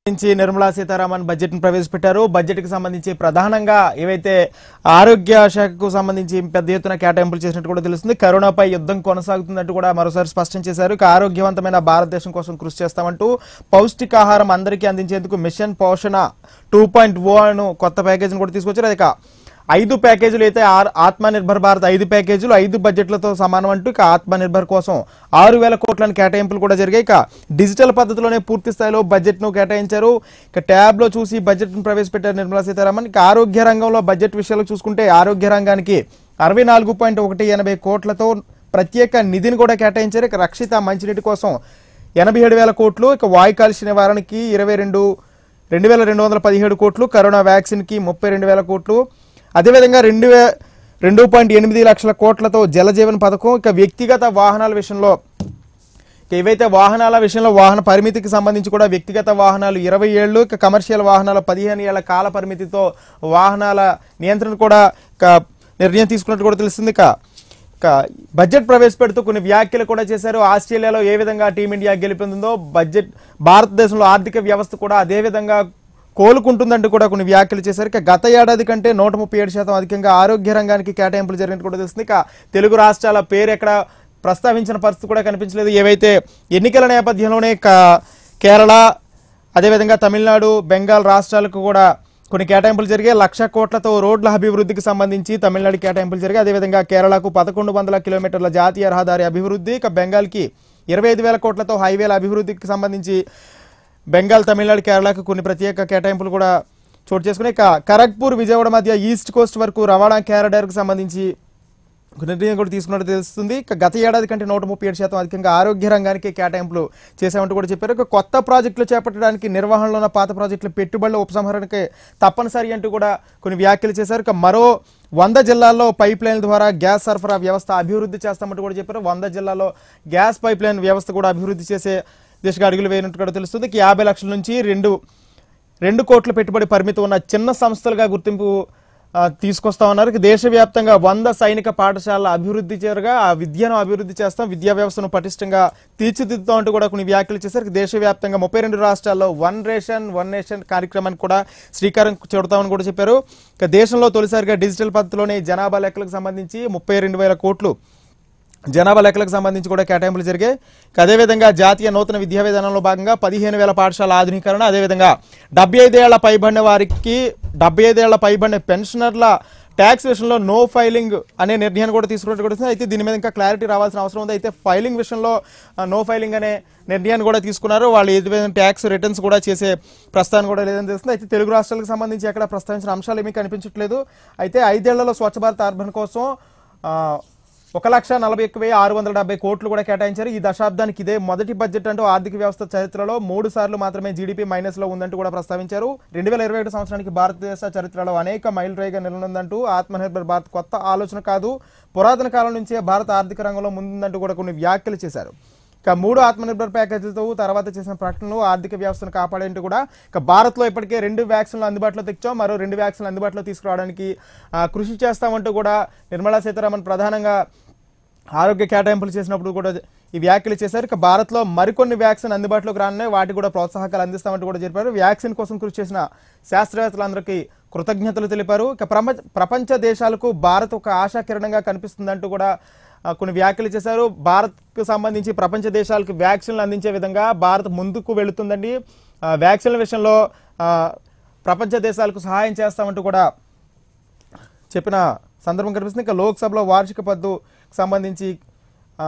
నుంచి నిర్మలా సీతారామన్ బడ్జెట్ ను ప్రవేశపెట్టారు బడ్జెట్ కి సంబంధించి ప్రధానంగా ఏవైతే ఆరోగ్య శాఖకు సంబంధించి పెద్ద ఎత్తున కేటాయింపులు చేసినట్టు కూడా తెలుస్తుంది కరోనాపై యుద్ధం కొనసాగుతున్నట్టు కూడా మరోసారి స్పష్టం చేశారు ఇక ఆరోగ్యవంతమైన భారతదేశం కోసం కృషి చేస్తామంటూ పౌష్టికాహారం అందరికీ అందించేందుకు మిషన్ పోషణ టూ పాయింట్ ఓ కొత్త ప్యాకేజీని కూడా తీసుకొచ్చారు అది ఇక ఐదు ప్యాకేజీలు అయితే ఆర్- ఆత్మనిర్భర్ భారత్ ఐదు ప్యాకేజీలు ఐదు బడ్జెట్లతో సమానం అంటూ ఇక ఆత్మనిర్భర్ కోసం ఆరు వేల కోట్లను కేటాయింపులు కూడా జరిగాయి ఇక డిజిటల్ పద్ధతిలోనే పూర్తి స్థాయిలో బడ్జెట్ ను కేటాయించారు ఇక ట్యాబ్ లో చూసి బడ్జెట్ ను ప్రవేశపెట్టారు నిర్మలా సీతారామన్ ఇక ఆరోగ్య రంగంలో బడ్జెట్ విషయాలు చూసుకుంటే ఆరోగ్య రంగానికి అరవై నాలుగు పాయింట్ ఒకటి ఎనభై కోట్లతో ప్రత్యేక నిధిని కూడా కేటాయించారు ఇక రక్షిత మంచినీటి కోసం ఎనభై ఏడు వేల కోట్లు ఇక వాయు కాలుష్య నివారణకి ఇరవై రెండు రెండు వేల రెండు వందల పదిహేడు కోట్లు కరోనా వ్యాక్సిన్కి ముప్పై రెండు వేల కోట్లు అదేవిధంగా రెండు వే రెండు పాయింట్ ఎనిమిది లక్షల కోట్లతో జలజీవన్ పథకం ఇక వ్యక్తిగత వాహనాల విషయంలో ఇక ఏవైతే వాహనాల విషయంలో వాహన పరిమితికి సంబంధించి కూడా వ్యక్తిగత వాహనాలు ఇరవై ఏళ్ళు ఇక కమర్షియల్ వాహనాల పదిహేను ఏళ్ల కాల పరిమితితో వాహనాల నియంత్రణ కూడా ఇక నిర్ణయం తీసుకున్నట్టు కూడా తెలుస్తుంది ఇక ఇక బడ్జెట్ ప్రవేశపెడుతూ కొన్ని వ్యాఖ్యలు కూడా చేశారు ఆస్ట్రేలియాలో ఏ విధంగా టీమిండియా గెలుపొందిందో బడ్జెట్ భారతదేశంలో ఆర్థిక వ్యవస్థ కూడా అదే విధంగా కోలుకుంటుందంటూ కూడా కొన్ని వ్యాఖ్యలు చేశారు ఇక గత ఏడాది కంటే నూట ముప్పై ఏడు శాతం అధికంగా ఆరోగ్య రంగానికి కేటాయింపులు జరిగినట్టు కూడా తెలుస్తుంది ఇక తెలుగు రాష్ట్రాల పేరు ఎక్కడ ప్రస్తావించిన పరిస్థితి కూడా కనిపించలేదు ఏవైతే ఎన్నికల నేపథ్యంలోనే క- కేరళ అదేవిధంగా తమిళనాడు బెంగాల్ రాష్ట్రాలకు కూడా కొన్ని కేటాయింపులు జరిగాయి లక్ష కోట్లతో రోడ్ల అభివృద్ధికి సంబంధించి తమిళనాడు కేటాయింపులు జరిగాయి అదేవిధంగా కేరళకు పదకొండు వందల కిలోమీటర్ల జాతీయ రహదారి అభివృద్ధి ఇక బెంగాల్కి ఇరవై ఐదు వేల కోట్లతో హైవేల అభివృద్ధికి సంబంధించి బెంగాల్ తమిళనాడు కేరళకు కొన్ని ప్రత్యేక కేటాయింపులు కూడా చోటు చేసుకున్నాయి ఇక ఖరగ్పూర్ విజయవాడ మధ్య ఈస్ట్ కోస్ట్ వరకు రవాణా క్యారిడార్కి సంబంధించి ఒక నిర్ణయం కూడా తీసుకున్నట్టు తెలుస్తుంది ఇక గత ఏడాది కంటే నూట ముప్పై ఏడు శాతం అధికంగా ఆరోగ్య రంగానికి కేటాయింపులు చేశామంటూ కూడా చెప్పారు ఇక కొత్త ప్రాజెక్టులు చేపట్టడానికి నిర్వహణలో ఉన్న పాత ప్రాజెక్టుల పెట్టుబడుల ఉపసంహరణకి తప్పనిసరి అంటూ కూడా కొన్ని వ్యాఖ్యలు చేశారు ఇక మరో వంద జిల్లాల్లో పైప్ లైన్ల ద్వారా గ్యాస్ సరఫరా వ్యవస్థ అభివృద్ధి చేస్తామంటూ కూడా చెప్పారు వంద జిల్లాల్లో గ్యాస్ పైప్ లైన్ వ్యవస్థ కూడా అభివృద్ధి చేసే దిశగా అడుగులు వేయనట్టు కూడా తెలుస్తుంది ఇక యాభై లక్షల నుంచి రెండు రెండు కోట్ల పెట్టుబడి పరిమితి ఉన్న చిన్న సంస్థలుగా గుర్తింపు ఆ, తీసుకొస్తా ఉన్నారు ఇక దేశవ్యాప్తంగా వంద సైనిక పాఠశాలల అభివృద్ధి చేరుగా ఆ విద్యను అభివృద్ధి చేస్తాం విద్యా వ్యవస్థను పటిష్టంగా తీర్చిదిద్దుతాం అంటూ కూడా కొన్ని వ్యాఖ్యలు చేశారు ఇక దేశవ్యాప్తంగా ముప్పై రెండు రాష్ట్రాల్లో వన్ రేషన్ వన్ నేషన్ కార్యక్రమానికి కూడా శ్రీకారం చుడతామని కూడా చెప్పారు ఇక దేశంలో తొలిసారిగా డిజిటల్ పద్ధతిలోనే జనాభా లెక్కలకు సంబంధించి ముప్పై రెండు వేల కోట్లు జనాభా లెక్కలకు సంబంధించి కూడా కేటాయింపులు జరిగాయి ఇక అదేవిధంగా జాతీయ నూతన విద్యా విధానంలో భాగంగా పదిహేను వేల పాఠశాల ఆధునీకరణ అదేవిధంగా డెబ్బై ఐదేళ్ల పైబడిన వారికి డెబ్బై ఐదేళ్ల పైబడిన పెన్షనర్ల ట్యాక్స్ విషయంలో నో ఫైలింగ్ అనే నిర్ణయాన్ని కూడా తీసుకున్నట్టు కూడా ఉంది. అయితే దీని మీద ఇంకా క్లారిటీ రావాల్సిన అవసరం ఉంది అయితే ఫైలింగ్ విషయంలో నో ఫైలింగ్ అనే నిర్ణయాన్ని కూడా తీసుకున్నారు వాళ్ళు ఏదైనా ట్యాక్స్ రిటర్న్స్ కూడా చేసే ప్రస్తావన కూడా లేదని తెలుస్తుంది అయితే తెలుగు రాష్ట్రాలకు సంబంధించి ఎక్కడ ప్రస్తావించిన అంశాలు ఏమీ కనిపించట్లేదు అయితే ఐదేళ్లలో స్వచ్ఛ భారత్ అర్బన్ కోసం ఆ, ఒక లక్ష నలభై ఒక్క వెయ్యి ఆరు వందల డెబ్బై కోట్లు కూడా కేటాయించారు ఈ దశాబ్దానికి ఇదే మొదటి బడ్జెట్ అంటూ ఆర్థిక వ్యవస్థ చరిత్రలో మూడు సార్లు మాత్రమే జీడీపీ మైనస్ లో ఉందంటూ కూడా ప్రస్తావించారు రెండు వేల ఇరవై ఒకటి సంవత్సరానికి భారతదేశ చరిత్రలో అనేక మైల్ రైగా నిలనుందంటూ ఆత్మనిర్భర్ భారత్ కొత్త ఆలోచన కాదు పురాతన కాలం నుంచే భారత ఆర్థిక రంగంలో ముందుందంటూ కూడా కొన్ని వ్యాఖ్యలు చేశారు ఇక మూడు ఆత్మనిర్భర్ ప్యాకేజీలతో తర్వాత చేసిన ప్రకటనలు ఆర్థిక వ్యవస్థను కాపాడేందుకు కూడా ఇక భారత్లో ఇప్పటికే రెండు వ్యాక్సిన్లు అందుబాటులో తెచ్చాం మరో రెండు వ్యాక్సిన్లు అందుబాటులో తీసుకురావడానికి ఆ, కృషి చేస్తామంటూ కూడా నిర్మలా సీతారామన్ ప్రధానంగా ఆరోగ్య కేటాయింపులు చేసినప్పుడు కూడా ఈ వ్యాఖ్యలు చేశారు ఇక భారత్లో మరికొన్ని వ్యాక్సిన్ అందుబాటులోకి రానున్నాయి వాటి కూడా ప్రోత్సాహకాలు అందిస్తామంటూ కూడా చెప్పారు వ్యాక్సిన్ కోసం కృషి చేసిన శాస్త్రవేత్తలందరికీ కృతజ్ఞతలు తెలిపారు ఇక ప్రపంచ ప్రపంచ దేశాలకు భారత్ ఒక ఆశాకిరణంగా కనిపిస్తుందంటూ కూడా ఆ, కొన్ని వ్యాఖ్యలు చేశారు భారత్కు సంబంధించి ప్రపంచ దేశాలకు వ్యాక్సిన్లు అందించే విధంగా భారత్ ముందుకు వెళుతుందండి ఆ, వ్యాక్సిన్ల విషయంలో ఆ, ప్రపంచ దేశాలకు సహాయం చేస్తామంటూ కూడా చెప్పిన సందర్భం కనిపిస్తుంది ఇంకా లోక్సభలో వార్షిక పద్దుకు సంబంధించి ఆ,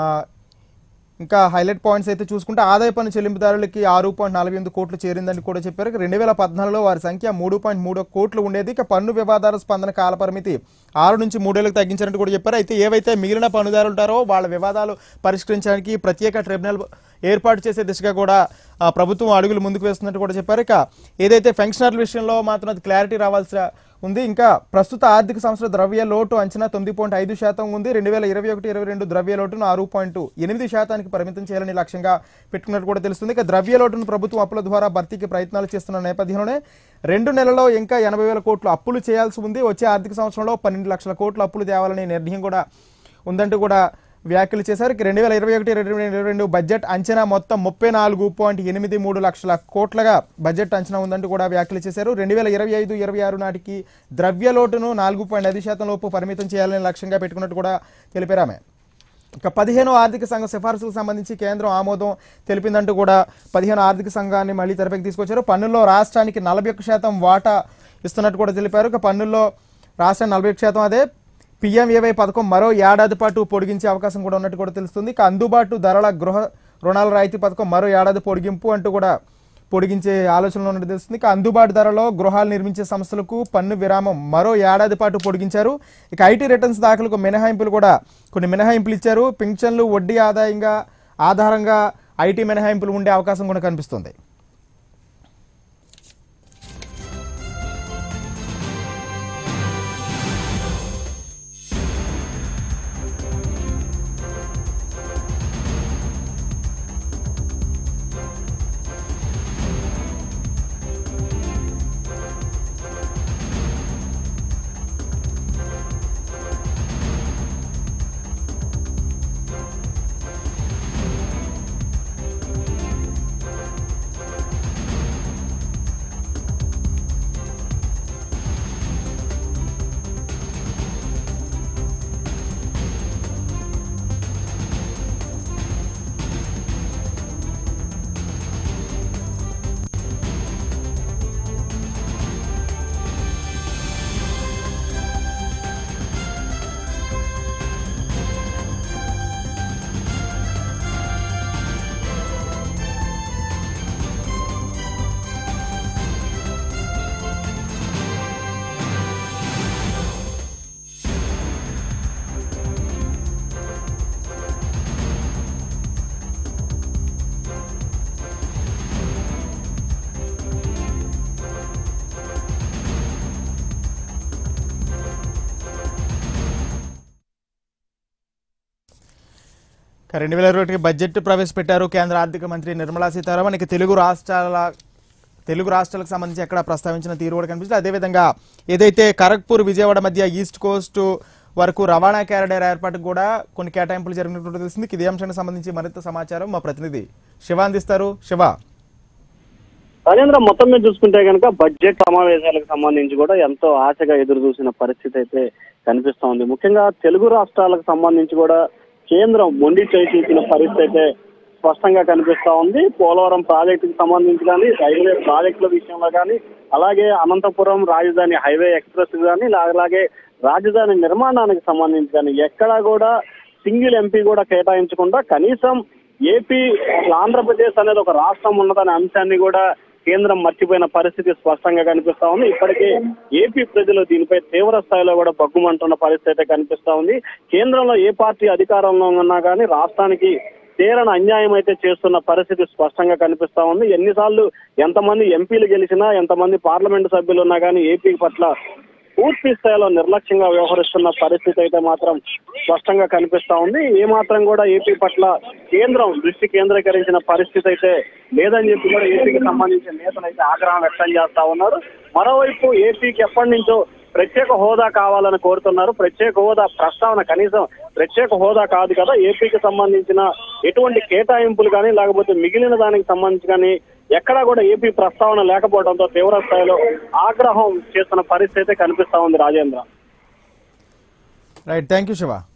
ఇంకా హైలైట్ పాయింట్స్ అయితే చూసుకుంటే ఆదాయ పన్ను చెల్లింపుదారులకి ఆరు పాయింట్ నలభై ఎనిమిది కోట్లు చేరిందని కూడా చెప్పారు ఇక రెండు వేల పద్నాలుగులో వారి సంఖ్య మూడు పాయింట్ మూడు కోట్లు ఉండేది ఇక పన్ను వివాదాల స్పందన కాల పరిమితి ఆరు నుంచి మూడేళ్లకు తగ్గించారంటూ కూడా చెప్పారు అయితే ఏవైతే మిగిలిన పన్నుదారులు ఉంటారో వాళ్ళ వివాదాలు పరిష్కరించడానికి ప్రత్యేక ట్రిబ్యునల్ ఏర్పాటు చేసే దిశగా కూడా ఆ, ప్రభుత్వం అడుగులు ముందుకు వేస్తున్నట్టు కూడా చెప్పారు ఇక ఏదైతే పెన్షనర్ల విషయంలో మాత్రం అది క్లారిటీ రావాల్సిన ఉంది ఇంకా ప్రస్తుత ఆర్థిక సంవత్సర ద్రవ్య లోటు అంచనా తొమ్మిది పాయింట్ ఐదు శాతం ఉంది రెండు వేల ఇరవై ఒకటి ఇరవై రెండు ద్రవ్య లోటును ఆరు పాయింట్ ఎనిమిది శాతానికి పరిమితం చేయాలని లక్ష్యంగా పెట్టుకున్నట్టు కూడా తెలుస్తుంది ఇక ద్రవ్య లోటును ప్రభుత్వం అప్పుల ద్వారా భర్తీకి ప్రయత్నాలు చేస్తున్న నేపథ్యంలోనే రెండు నెలల్లో ఇంకా ఎనభై వేల కోట్లు అప్పులు చేయాల్సి ఉంది వచ్చే ఆర్థిక సంవత్సరంలో పన్నెండు లక్షల కోట్ల అప్పులు తేవాలనే నిర్ణయం కూడా ఉందంటూ కూడా వ్యాఖ్యలు చేశారు ఇక రెండు వేల ఇరవై ఒకటి రెండు వేల ఇరవై రెండు బడ్జెట్ అంచనా మొత్తం ముప్పై నాలుగు పాయింట్ ఎనిమిది మూడు లక్షల కోట్లగా బడ్జెట్ అంచనా ఉందంటూ కూడా వ్యాఖ్యలు చేశారు రెండు వేల ఇరవై ఐదు ఇరవై ఆరు నాటికి ద్రవ్య లోటును నాలుగు పాయింట్ ఐదు శాతం లోపు పరిమితం చేయాలని లక్ష్యంగా పెట్టుకున్నట్టు కూడా తెలిపారు ఆమె ఇక పదిహేను ఆర్థిక సంఘ సిఫార్సులకు సంబంధించి కేంద్రం ఆమోదం తెలిపిందంటూ కూడా పదిహేను ఆర్థిక సంఘాన్ని మళ్ళీ తెరపైకి తీసుకొచ్చారు పన్నుల్లో రాష్ట్రానికి నలభై ఒక్క శాతం వాటా ఇస్తున్నట్టు కూడా తెలిపారు ఇక పన్నుల్లో రాష్ట్రానికి నలభై ఒక్క శాతం అదే పిఎంఏవై పథకం మరో ఏడాది పాటు పొడిగించే అవకాశం కూడా ఉన్నట్టు కూడా తెలుస్తుంది ఇక అందుబాటు ధరల గృహ రుణాల రాయితీ పథకం మరో ఏడాది పొడిగింపు అంటూ కూడా పొడిగించే ఆలోచనలో ఉన్నట్టు తెలుస్తుంది ఇక అందుబాటు ధరలో గృహాలు నిర్మించే సంస్థలకు పన్ను విరామం మరో ఏడాది పాటు పొడిగించారు ఇక ఐటీ రిటర్న్స్ దాఖలకు మినహాయింపులు కూడా కొన్ని మినహాయింపులు ఇచ్చారు పింఛన్లు వడ్డీ ఆదాయంగా ఆధారంగా ఐటీ మినహాయింపులు ఉండే అవకాశం కూడా కనిపిస్తుంది రెండు వేల ఇరవై ఒకటికి బడ్జెట్ ప్రవేశపెట్టారు కేంద్ర ఆర్థిక మంత్రి నిర్మలా సీతారామన్ ఇక తెలుగు రాష్ట్రాల తెలుగు రాష్ట్రాలకు సంబంధించి ఎక్కడ ప్రస్తావించిన తీరు కూడా కనిపిస్తుంది అదేవిధంగా ఏదైతే ఖరగ్పూర్ విజయవాడ మధ్య ఈస్ట్ కోస్ట్ వరకు రవాణా క్యారిడర్ ఏర్పాటుకు కూడా కొన్ని కేటాయింపులు జరిగినట్టు తెలిసింది ఇదే అంశానికి సంబంధించి మరింత సమాచారం మా ప్రతినిధి శివ అందిస్తారు శివ రాజేంద్ర మొత్తం మీద చూసుకుంటే కనుక బడ్జెట్ సమావేశాలకు సంబంధించి కూడా ఎంతో ఆశగా ఎదురు చూసిన పరిస్థితి అయితే కనిపిస్తా ఉంది ముఖ్యంగా తెలుగు రాష్ట్రాలకు సంబంధించి కూడా కేంద్రం మొండి చేయి చూసిన పరిస్థితి అయితే స్పష్టంగా కనిపిస్తా ఉంది పోలవరం ప్రాజెక్టుకి సంబంధించి కానీ రైల్వే ప్రాజెక్టుల విషయంలో కానీ అలాగే అనంతపురం రాజధాని హైవే ఎక్స్ప్రెస్ కానీ అలాగే రాజధాని నిర్మాణానికి సంబంధించి కానీ ఎక్కడా కూడా సింగిల్ ఎంపీ కూడా కేటాయించకుండా కనీసం ఏపీ అసలు ఆంధ్రప్రదేశ్ అనేది ఒక రాష్ట్రం ఉన్నదనే అంశాన్ని కూడా కేంద్రం మర్చిపోయిన పరిస్థితి స్పష్టంగా కనిపిస్తా ఉంది ఇప్పటికే ఏపీ ప్రజలు దీనిపై తీవ్ర స్థాయిలో కూడా బగ్గుమంటున్న పరిస్థితి అయితే కనిపిస్తా ఉంది కేంద్రంలో ఏ పార్టీ అధికారంలో ఉన్నా కానీ రాష్ట్రానికి తీరని అన్యాయం అయితే చేస్తున్న పరిస్థితి స్పష్టంగా కనిపిస్తా ఉంది ఎన్నిసార్లు ఎంతమంది ఎంపీలు గెలిచినా ఎంతమంది పార్లమెంటు సభ్యులు ఉన్నా కానీ ఏపీ పట్ల పూర్తి స్థాయిలో నిర్లక్ష్యంగా వ్యవహరిస్తున్న పరిస్థితి అయితే మాత్రం స్పష్టంగా కనిపిస్తా ఉంది ఏ మాత్రం కూడా ఏపీ పట్ల కేంద్రం దృష్టి కేంద్రీకరించిన పరిస్థితి అయితే లేదని చెప్పి కూడా ఏపీకి సంబంధించిన నేతలు అయితే ఆగ్రహం వ్యక్తం చేస్తా ఉన్నారు మరోవైపు ఏపీకి ఎప్పటి నుంచో ప్రత్యేక హోదా కావాలని కోరుతున్నారు ప్రత్యేక హోదా ప్రస్తావన కనీసం ప్రత్యేక హోదా కాదు కదా ఏపీకి సంబంధించిన ఎటువంటి కేటాయింపులు కానీ లేకపోతే మిగిలిన దానికి సంబంధించి కానీ ఎక్కడా కూడా ఏపీ ప్రస్తావన లేకపోవడంతో తీవ్ర స్థాయిలో ఆగ్రహం చేస్తున్న పరిస్థితి అయితే కనిపిస్తా ఉంది Rajendra right thank you Shiva